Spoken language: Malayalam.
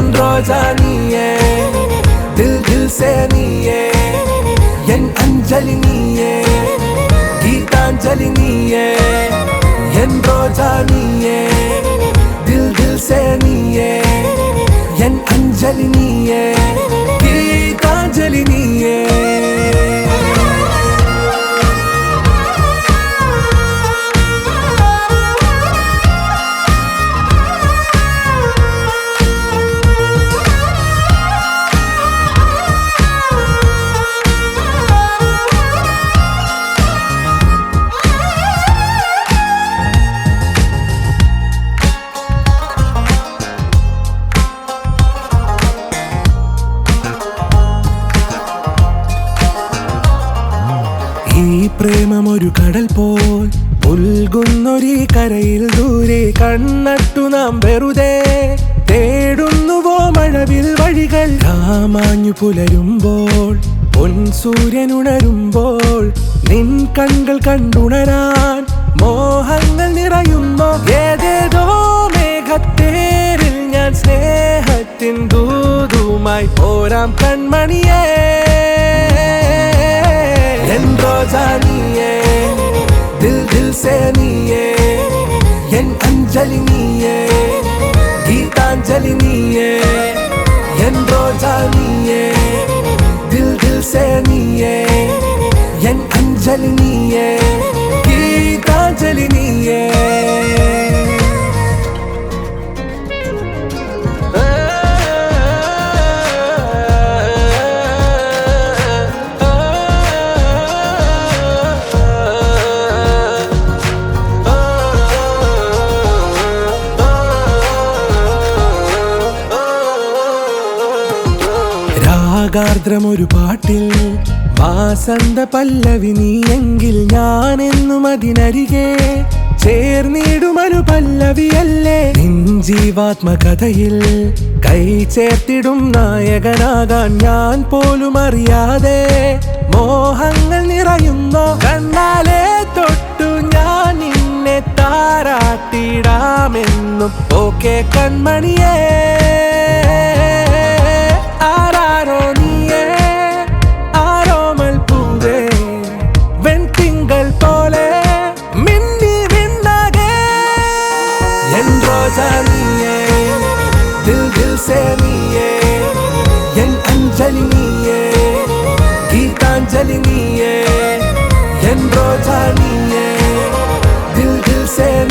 ரோஜா நீயே தில் தில் சே நீயே என் அஞ்சலி நீயே கீதாஞ்சலி நீயே என் ரோஜா நீயே தில் தில் சே நீயே என் அஞ்சலி நீயே கீதாஞ்சலி நீயே ഈ പ്രേമം ഒരു കടൽ പോൽ പുൽകുന്നൊരീ കരയിൽ ദൂരെ കണ്ണട്ടു നാം വെറുതെ തേടുന്നുവോ മഴവിൽ വഴികൾ രാമാഞ്ഞു പുലരുമ്പോൾ പൊൻ സൂര്യൻ ഉണരുമ്പോൾ നിൻ കൺകൾ കണ്ടുണരാൻ മോഹങ്ങൾ നിറയുമ്പോ ഏതേതോ മേഘത്തേരിൽ ഞാൻ സ്നേഹത്തിൻ ദൂതുമായി പോരാം കൺമണിയേ എൻ ரோஜா நீயே தில் தில் சே நீயே என் அஞ்சலி நீயே கீதாஞ்சலி நீயே என் ரோஜா நீயே தில் தில் சே நீயே என் அஞ்சலி நீயே கீதாஞ்சலி நீயே രാഗാർദ്രമൊരു പാട്ടിൽ വാസന്ത പല്ലവി നീയെങ്കിൽ ഞാൻ എന്നും അതിനരികെ ചേർന്നിടുമൊരു പല്ലവിയല്ലേ നിൻ ജീവാത്മകഥയിൽ കൈ ചേർത്തിടും നായകനാകാൻ ഞാൻ പോലും അറിയാതെ മോഹങ്ങൾ നിറയുന്നോ കണ്ണാലെ തൊട്ടു ഞാൻ നിന്നെ താരാട്ടിടാമെന്നും ഓക്കെ കൺമണിയേ ആരാരോ നീയേ ആരോമൽ പൂവേ വെൺതിങ്കൾ പോലെ മിന്നി വിണ്ണകേ എൻ ரோஜா നീയേ ദിൽ ദിൽ സേ നീയേ എൻ അഞ്ജലി നീയേ ഗീതാഞ്ജലി നീയേ എൻ ரோஜா നീയേ ദിൽ ദിൽ സേ